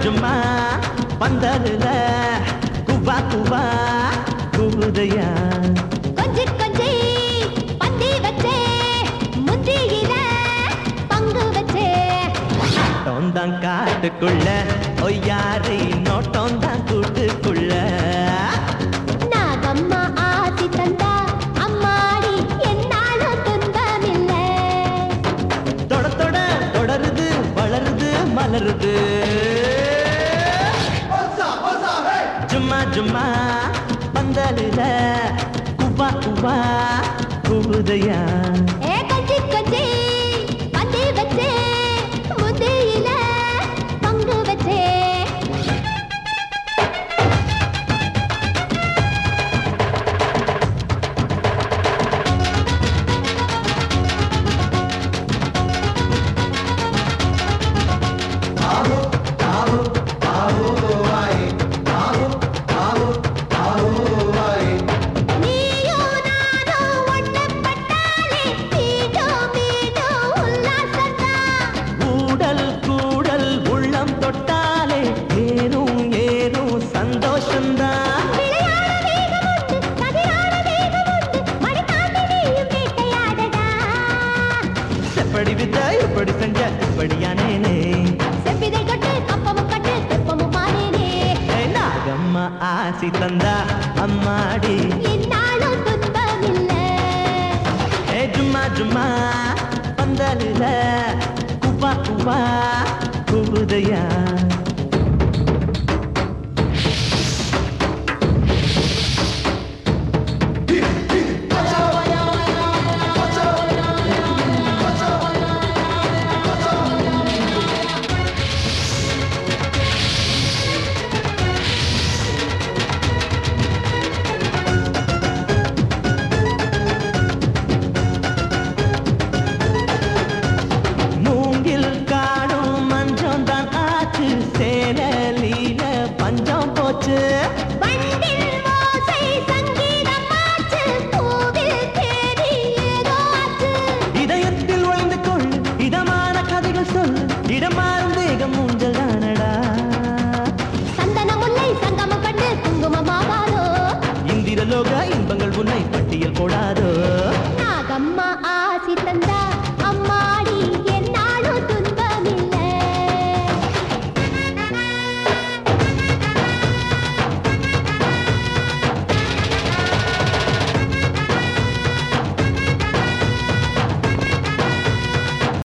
ஜும்மா பந்தலுல குவா குவா குவுதையா கொஞ்சி கொஞ்சி பந்தி வச்சே முந்தியில பங்கு வச்சே நோட்டம் தான் காட்டுக்குள்ள ஒய்யாரி நோட்டம் தான் கூட்டுக்குள்ள நாகம்மா ஆசி தந்தா அம்மாடி என்னாலும் துன்பமில்லை தொட தொட தொடருது வளருது மலருது ஜும்மா ஜும்மா பந்தலுல குவா குவா குவுதையா ஏ கொஞ்சி கொஞ்சி பந்தி வச்சே முந்தியில பங்கு வச்சே நீயும் நானும் ஒண்ணப்பட்டாலே மீண்டும் மீண்டும் உல்லாசம்தான். கூடல் கூடல் உள்ளம் தொட்டாலே ஏனும் ஏனும் சந்தோஷந்தான் விளையாட வேகம் உண்டு, கதிராட வேகம் உண்டு, மடி தாண்டி நீயும் வேட்டையாடடா. செப்படி வித்த எப்படி செஞ்ச இப்படியானேனே செவ்விதை கொட்டு, கப்பமும் கட்டு, தெப்பமும் மானேனே. ஏய், நாகம்மா ஆசி தந்தா அம்மாடி இந்நாளும் துன்பமில்லை. ஏ ஜும்மா ஜும்மா பந்தலில குவா குவா குவுதையா